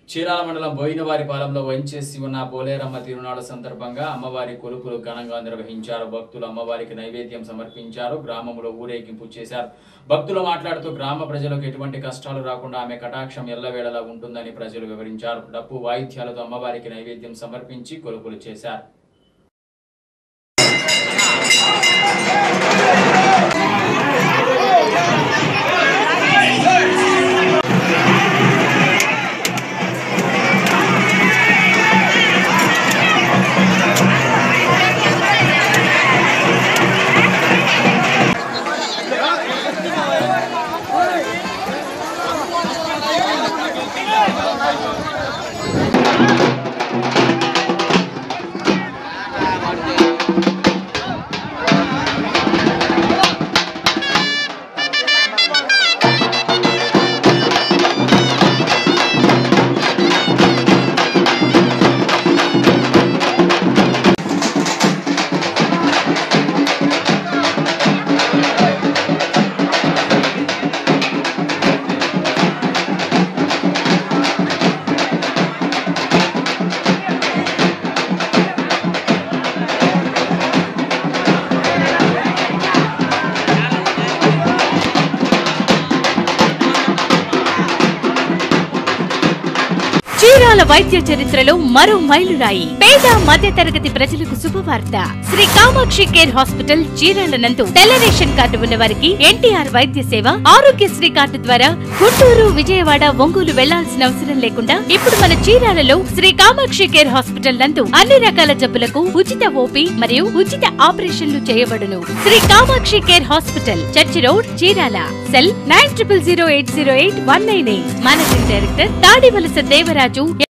చీరాల మండలం బోయినవారి పాలెంలో వంచేసి ఉన్న పోలేరమ్మ తిరునాళ్ల సందర్భంగా అమ్మవారి కొలుపులు ఘనంగా నిర్వహించారు భక్తులు అమ్మవారికి నైవేద్యం సమర్పించారు గ్రామంలో ఊరేగింపు చేశారు భక్తులు మాట్లాడుతూ గ్రామ ప్రజలకు ఎటువంటి కష్టాలు రాకుండా ఆమె కటాక్షం ఎల్లవేళలా ఉంటుందని ప్రజలు వివరించారు డప్పు వాయిద్యాలతో అమ్మవారికి నైవేద్యం సమర్పించి కొలుపులు చేశారు చీరాల వైద్య చరిత్రలో మరో మైలురాయి పేద మధ్య తరగతి ప్రజలకు శుభవార్త శ్రీ కామాక్షి కేర్ హాస్పిటల్ చీరాల నందు తెల్ల రేషన్ కార్డు ఉన్న వారికి ఎన్టీఆర్ వైద్య సేవ ఆరోగ్యశ్రీ కార్డు ద్వారా గుంటూరు విజయవాడ ఒంగోలు వెళ్లాల్సిన అవసరం లేకుండా ఇప్పుడు మన చీరాలలో శ్రీ కామాక్షి కేర్ హాస్పిటల్ నందు అన్ని రకాల జబ్బులకు ఉచిత ఓపీ మరియు ఉచిత ఆపరేషన్లు చేయబడును Shri Kamakshi care hospital church road Chirala cell nine triple zero eight zero eight one nine eight managing director Tadivalasa Devaraju